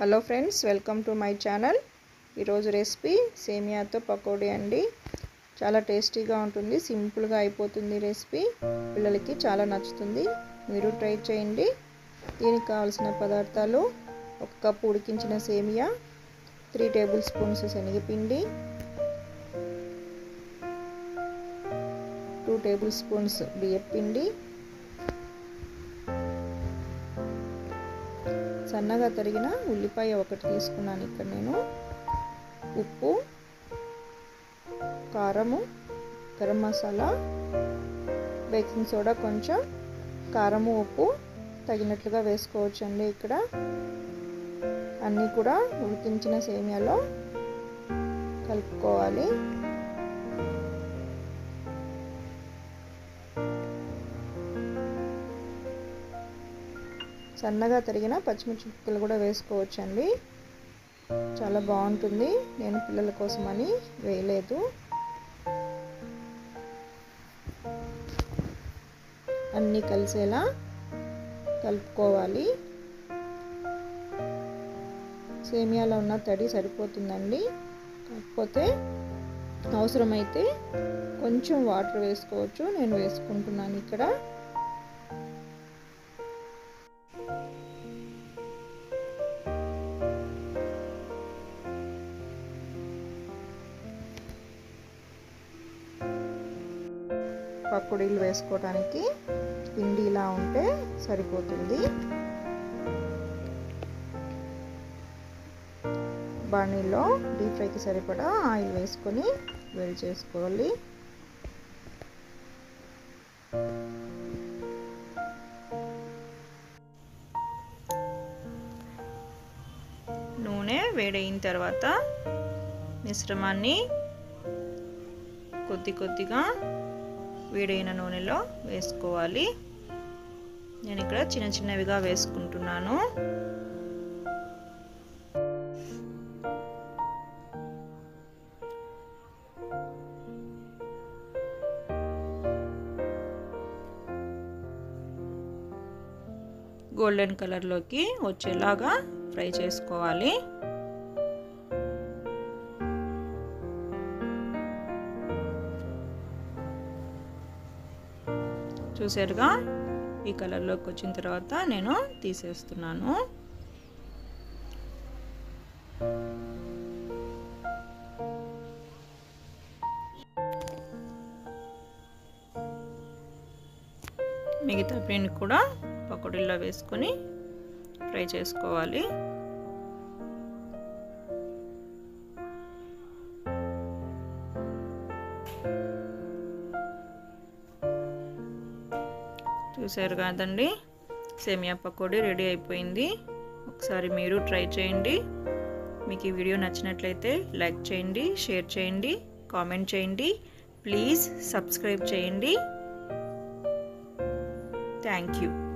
hello friends welcome to my channel ఈరోజు recipe సేమియాతో పకోడీ అండి చాలా టేస్టీగా ఉంటుంది సింపుల్గా అయిపోతుంది రెసిపీ పిల్లలకి చాలా నచ్చుతుంది మీరు ట్రై చేయండి దీనికి కావాల్సిన పదార్థాలు ఒక కప్పు ఉడికించిన సేమియా త్రీ టేబుల్ స్పూన్స్ శనగపిండి టూ టేబుల్ స్పూన్స్ బియ్యపిండి సన్నగా తరిగిన ఉల్లిపాయ ఒకటి తీసుకున్నాను ఇక్కడ నేను ఉప్పు కారము గరం మసాలా బేకింగ్ సోడా కొంచెం కారము ఉప్పు తగినట్లుగా వేసుకోవచ్చండి ఇక్కడ అన్నీ కూడా ఉడికించిన సేమియాలో కలుపుకోవాలి సన్నగా తరిగిన పచ్చిమిర్చి ముక్కలు కూడా వేసుకోవచ్చండి చాలా బాగుంటుంది నేను పిల్లల కోసమని వేయలేదు అన్నీ కలిసేలా కలుపుకోవాలి సేమియాలో ఉన్న తడి సరిపోతుందండి కాకపోతే అవసరమైతే కొంచెం వాటర్ వేసుకోవచ్చు నేను వేసుకుంటున్నాను ఇక్కడ పకోడీలు వేసుకోవడానికి పిండి ఇలా ఉంటే సరిపోతుంది బాణీలో డీప్ ఫ్రైకి సరిపడా ఆయిల్ వేసుకొని వేడి చేసుకోవాలి నూనె వేడైన తర్వాత మిశ్రమాన్ని కొద్ది కొద్దిగా వేడైన నూనెలో వేసుకోవాలి నేను ఇక్కడ చిన్న చిన్నవిగా వేసుకుంటున్నాను గోల్డెన్ కలర్లోకి వచ్చేలాగా ఫ్రై చేసుకోవాలి చూసారుగా ఈ కలర్లోకి వచ్చిన తర్వాత నేను తీసేస్తున్నాను మిగతా పిండి కూడా పకోడీల్లో వేసుకొని ఫ్రై చేసుకోవాలి చూసారు కదండి సేమియా పకోడీ రెడీ అయిపోయింది ఒకసారి మీరు ట్రై చేయండి మీకు ఈ వీడియో నచ్చినట్లయితే లైక్ చేయండి షేర్ చేయండి కామెంట్ చేయండి ప్లీజ్ సబ్స్క్రైబ్ చేయండి థ్యాంక్ యూ